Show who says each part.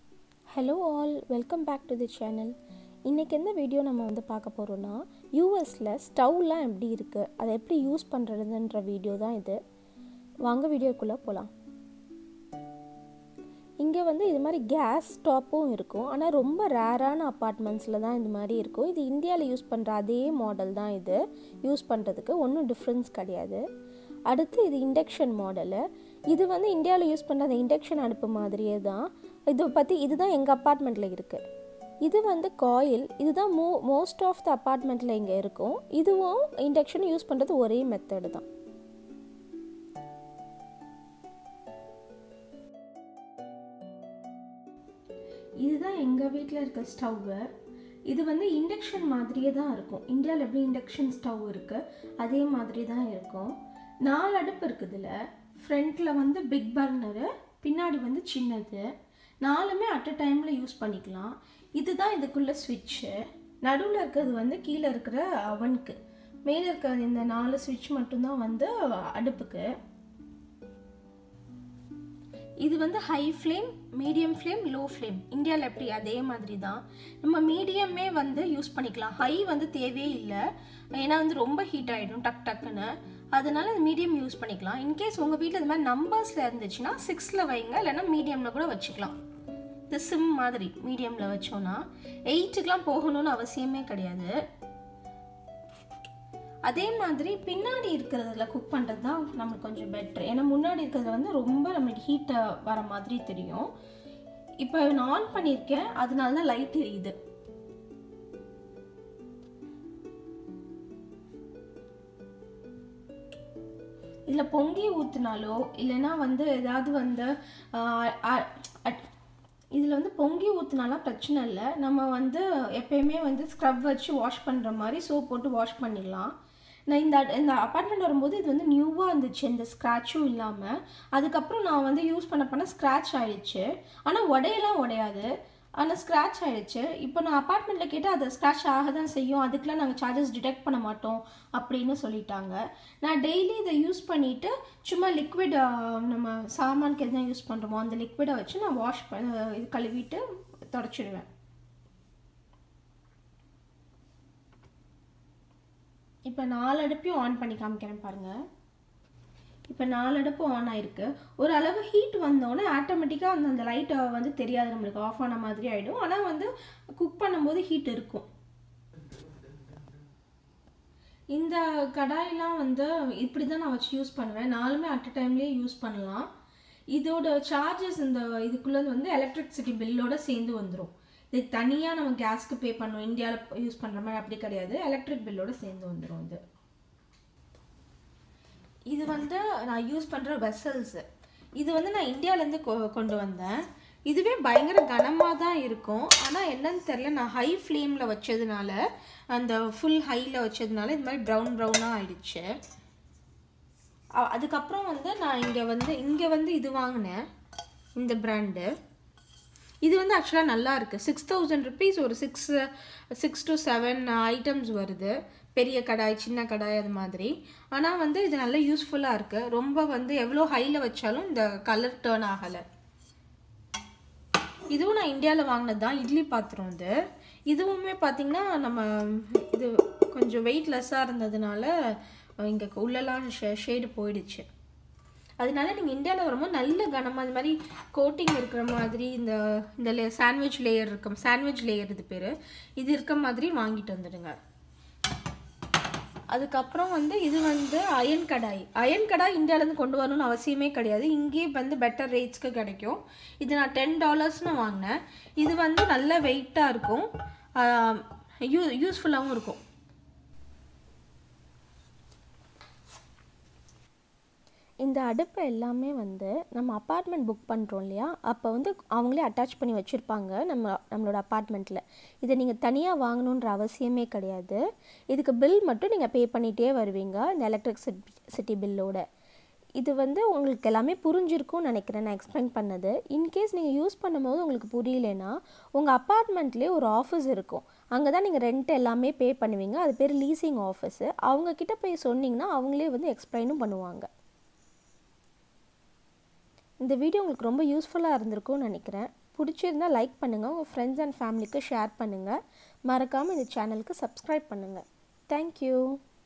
Speaker 1: hello all welcome back to the channel இன்றைக்கி எந்த video நம்ம வந்து பார்க்க போகிறோன்னா யூஎஸில் ஸ்டவ்லாம் எப்படி இருக்குது அதை எப்படி யூஸ் பண்ணுறதுன்ற வீடியோ தான் இது வாங்க வீடியோக்குள்ளே போகலாம் இங்கே வந்து இது மாதிரி கேஸ் ஸ்டாப்பும் இருக்கும் ஆனால் ரொம்ப ரேரான அப்பார்ட்மெண்ட்ஸில் தான் இது மாதிரி இருக்கும் இது இந்தியாவில் யூஸ் பண்ணுற அதே மாடல் தான் இது யூஸ் பண்ணுறதுக்கு ஒன்றும் டிஃப்ரென்ஸ் கிடையாது அடுத்து இது இண்டக்ஷன் மாடலு இது வந்து இந்தியாவில் யூஸ் பண்ணுற அந்த இண்டக்ஷன் அடுப்பு மாதிரியே தான் இதை பற்றி இதுதான் எங்கள் அப்பார்ட்மெண்ட்டில் இருக்குது இது வந்து காயில் இதுதான் மோ மோஸ்ட் ஆஃப் த அப்பார்ட்மெண்ட்டில் இங்கே இருக்கும் இதுவும் இண்டக்ஷன் யூஸ் பண்ணுறது ஒரே மெத்தடு தான் இதுதான் எங்கள் வீட்டில் இருக்க ஸ்டவ்வு இது வந்து இண்டக்ஷன் மாதிரியே தான் இருக்கும் இந்தியாவில் எப்படி இண்டக்ஷன் ஸ்டவ் இருக்குது அதே மாதிரி தான் இருக்கும் நாலு அடுப்பு இருக்குதுல ஃப்ரண்ட்டில் வந்து பிக் பர்னரு பின்னாடி வந்து சின்னது நாலுமே அட் அ டைமில் யூஸ் பண்ணிக்கலாம் இதுதான் இதுக்குள்ள ஸ்விட்சு நடுவில் இருக்கிறது வந்து கீழே இருக்கிற அவனுக்கு மேலே இருக்கிற இந்த நாலு ஸ்விட்ச் மட்டும்தான் வந்து அடுப்புக்கு இது வந்து high flame medium flame low flame இந்தியாவில் எப்படி அதே மாதிரி தான் நம்ம மீடியமே வந்து யூஸ் பண்ணிக்கலாம் ஹை வந்து தேவையே இல்லை ஏன்னா வந்து ரொம்ப ஹீட் ஆகிடும் டக் டக்குன்னு அதனால மீடியம் யூஸ் பண்ணிக்கலாம் இன்கேஸ் உங்கள் வீட்டில் இது மாதிரி நம்பர்ஸில் இருந்துச்சுன்னா சிக்ஸில் வைங்க இல்லைன்னா மீடியமில் கூட வச்சுக்கலாம் இந்த சிம் மாதிரி மீடியமில் வச்சோன்னா எயிட்டுக்கெலாம் போகணும்னு அவசியமே கிடையாது அதே மாதிரி பின்னாடி இருக்கிறதுல குக் பண்ணுறது தான் நம்மளுக்கு கொஞ்சம் பெட்ரு ஏன்னா முன்னாடி இருக்கிறதுல வந்து ரொம்ப நம்மளுக்கு ஹீட்டை வர மாதிரி தெரியும் இப்போ நான் ஆன் பண்ணியிருக்கேன் அதனால தான் லைட் எரியுது இதில் பொங்கி ஊற்றுனாலோ இல்லைன்னா வந்து ஏதாவது வந்து இதில் வந்து பொங்கி ஊற்றுனாலாம் பிரச்சனை இல்லை நம்ம வந்து எப்பயுமே வந்து ஸ்க்ரப் வச்சு வாஷ் பண்ணுற மாதிரி சோப் போட்டு வாஷ் பண்ணிடலாம் நான் இந்த இந்த அப்பார்ட்மெண்ட் வரும்போது இது வந்து நியூவாக இருந்துச்சு இந்த ஸ்க்ராட்சும் இல்லாமல் அதுக்கப்புறம் நான் வந்து யூஸ் பண்ண பண்ண ஸ்க்ராட்ச் ஆயிடுச்சு ஆனால் உடையெல்லாம் உடையாது ஆனால் ஸ்க்ராட்ச் ஆகிடுச்சு இப்போ நான் அப்பார்ட்மெண்ட்டில் கேட்டால் அது ஸ்க்ராட்ச் ஆக தான் செய்யும் அதுக்கெலாம் நாங்கள் சார்ஜஸ் டிடெக்ட் பண்ண மாட்டோம் அப்படின்னு சொல்லிட்டாங்க நான் டெய்லி இதை யூஸ் பண்ணிவிட்டு சும்மா லிக்விட் நம்ம சாமானுக்கு எதுனா யூஸ் பண்ணுறோமோ அந்த லிக்விடை வச்சு நான் வாஷ் இது கழுவிட்டு தொடச்சிடுவேன் இப்போ நாலு அடுப்பையும் ஆன் பண்ணி காமிக்கிறேன் பாருங்கள் இப்போ நாலு அடுப்பு ஆன் ஆயிருக்கு ஒரு அளவு ஹீட் வந்தோடனே ஆட்டோமேட்டிக்காக அந்த அந்த லைட்டை வந்து தெரியாது நம்மளுக்கு ஆஃப் ஆன மாதிரி ஆகிடும் ஆனால் வந்து குக் பண்ணும்போது ஹீட் இருக்கும் இந்த கடாயெலாம் வந்து இப்படி தான் நான் வச்சு யூஸ் பண்ணுவேன் நாலுமே அட் அ டைம்லேயே யூஸ் பண்ணலாம் இதோட சார்ஜஸ் இந்த இதுக்குள்ளே வந்து எலக்ட்ரிசிட்டி பில்லோட சேர்ந்து வந்துடும் இதுக்கு தனியாக நம்ம கேஸ்க்கு பே பண்ணோம் இந்தியாவில் யூஸ் பண்ணுற மாதிரி அப்படி கிடையாது எலக்ட்ரிக் பில்லோட சேர்ந்து வந்துடும் இது இது வந்து நான் யூஸ் பண்ணுற வெசல்ஸு இது வந்து நான் இந்தியாவிலேருந்து கொ கொண்டு வந்தேன் இதுவே பயங்கர கனமாக தான் இருக்கும் ஆனால் என்னன்னு தெரில நான் ஹை ஃப்ளேமில் வச்சதுனால அந்த ஃபுல் ஹையில் வச்சதுனால இது மாதிரி ப்ரௌன் ப்ரௌனாக ஆயிடுச்சு அதுக்கப்புறம் வந்து நான் இங்கே வந்து இங்கே வந்து இது வாங்கினேன் இந்த ப்ராண்டு இது வந்து ஆக்சுவலாக நல்லா இருக்குது சிக்ஸ் தௌசண்ட் ருபீஸ் ஒரு six six to seven items வருது பெரிய கடாய் சின்ன கடாய் அது மாதிரி ஆனால் வந்து இது நல்ல யூஸ்ஃபுல்லாக இருக்குது ரொம்ப வந்து எவ்வளோ ஹையில் வச்சாலும் இந்த கலர் டேர்ன் ஆகலை இதுவும் நான் இந்தியாவில் வாங்கினது தான் இட்லி பாத்திரம் இது இதுவுமே பார்த்திங்கன்னா நம்ம இது கொஞ்சம் வெயிட்லெஸ்ஸாக இருந்ததுனால இங்கே உள்ளெல்லாம் ஷே ஷேடு போயிடுச்சு அதனால நீங்கள் இந்தியாவில் வரும்போது நல்ல கனமாக இது மாதிரி கோட்டிங் இருக்கிற மாதிரி இந்த இந்த லே சாண்ட்விச் லேயர் இருக்கும் சாண்ட்விச் லேயர் இது பேர் இது இருக்க மாதிரி வாங்கிட்டு வந்துடுங்க அதுக்கப்புறம் வந்து இது வந்து அயன் கடாய் அயன் கடாய் இந்தியாவிலேருந்து கொண்டு வரணும்னு அவசியமே கிடையாது இங்கேயே வந்து பெட்டர் ரேட்ஸ்க்கு கிடைக்கும் இது நான் டென் டாலர்ஸ்னு வாங்கினேன் இது வந்து நல்ல வெயிட்டாக இருக்கும் யூ யூஸ்ஃபுல்லாகவும் இருக்கும் இந்த அடுப்பு எல்லாமே வந்து நம்ம அப்பார்ட்மெண்ட் புக் பண்ணுறோம் இல்லையா அப்போ வந்து அவங்களே அட்டாச் பண்ணி வச்சுருப்பாங்க நம்ம நம்மளோட அப்பார்ட்மெண்ட்டில் இதை நீங்கள் தனியாக வாங்கணுன்ற அவசியமே கிடையாது இதுக்கு பில் மட்டும் நீங்கள் பே பண்ணிகிட்டே வருவீங்க இந்த எலக்ட்ரிசிட்டி பில்லோட இது வந்து உங்களுக்கு எல்லாமே புரிஞ்சிருக்கும்னு நினைக்கிறேன் நான் எக்ஸ்பிளைன் பண்ணது இன்கேஸ் நீங்கள் யூஸ் பண்ணும்போது உங்களுக்கு புரியலனா உங்கள் அப்பார்ட்மெண்ட்லேயே ஒரு ஆஃபீஸ் இருக்கும் அங்கே தான் நீங்கள் ரெண்ட் எல்லாமே பே பண்ணுவீங்க அது பேர் லீசிங் ஆஃபீஸு அவங்கக்கிட்ட போய் சொன்னிங்கன்னா அவங்களே வந்து எக்ஸ்பிளைனும் பண்ணுவாங்க இந்த வீடியோ உங்களுக்கு ரொம்ப யூஸ்ஃபுல்லாக இருந்திருக்கும்னு நினைக்கிறேன் பிடிச்சிருந்தால் லைக் பண்ணுங்கள் உங்கள் ஃப்ரெண்ட்ஸ் அண்ட் ஃபேமிலிக்கு ஷேர் பண்ணுங்கள் மறக்காமல் இந்த சேனலுக்கு சப்ஸ்கிரைப் பண்ணுங்கள் தேங்க்யூ